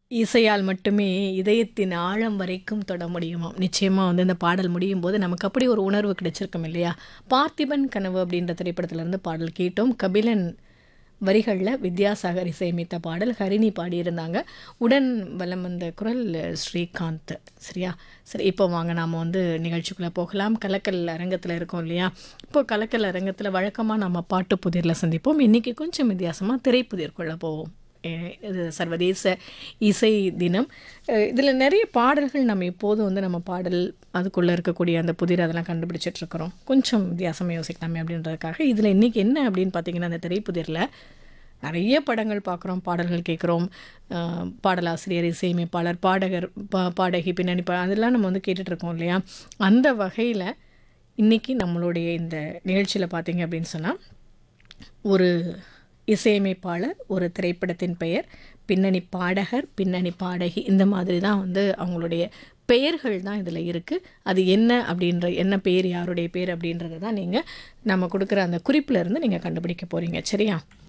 இசையால் மட்டுமே இதயத்தின் ஆழம் வரைக்கும் தொட முடியுமாம் நிச்சயமாக வந்து இந்த பாடல் முடியும் போது நமக்கு அப்படி ஒரு உணர்வு கிடைச்சிருக்கும் இல்லையா பார்த்திபன் கனவு அப்படின்ற திரைப்படத்திலிருந்து பாடல் கேட்டோம் கபிலன் வரிகளில் வித்யாசாகர் இசையமைத்த பாடல் ஹரிணி பாடியிருந்தாங்க உடன் வலம் வந்த குரல் ஸ்ரீகாந்த் சரியா சரி இப்போ வாங்க நாம் வந்து நிகழ்ச்சிக்குள்ளே போகலாம் கலக்கல் அரங்கத்தில் இருக்கோம் இல்லையா இப்போ கலக்கல் அரங்கத்தில் வழக்கமாக நம்ம பாட்டு புதிரில் சந்திப்போம் இன்றைக்கி கொஞ்சம் வித்தியாசமாக திரைப்புதிர்க்குள்ளே போவோம் எ- இது சர்வதேச இசை தினம் இதில் நிறைய பாடல்கள் நம்ம இப்போதும் வந்து நம்ம பாடல் அதுக்குள்ளே இருக்கக்கூடிய அந்த புதிர் அதெல்லாம் கண்டுபிடிச்சிட்டு இருக்கிறோம் கொஞ்சம் வித்தியாசமாக யோசிக்கலாமே அப்படின்றதுக்காக இதில் இன்றைக்கி என்ன அப்படின்னு பார்த்தீங்கன்னா அந்த திரைப்புதிரில் நிறைய படங்கள் பார்க்குறோம் பாடல்கள் கேட்குறோம் அஹ், பாடலாசிரியர் இசையமைப்பாளர் பாடகர் பா பாடகி பின்னணி பா அதெல்லாம் நம்ம வந்து கேட்டுட்டு இருக்கோம் இல்லையா அந்த வகையில் இன்றைக்கி நம்மளுடைய இந்த நிகழ்ச்சியில் பார்த்தீங்க அப்படின்னு சொன்னால் ஒரு இசையமைப்பாளர் ஒரு திரைப்படத்தின் பெயர் பின்னணி பாடகர் பின்னணி பாடகி இந்த மாதிரி தான் வந்து அவங்களுடைய பெயர்கள் தான் இதில் இருக்குது அது என்ன அப்படின்ற என்ன பேர் யாருடைய பேர் அப்படின்றத தான் நீங்கள் நம்ம கொடுக்குற அந்த குறிப்பில் இருந்து நீங்கள் கண்டுபிடிக்க போகிறீங்க சரியா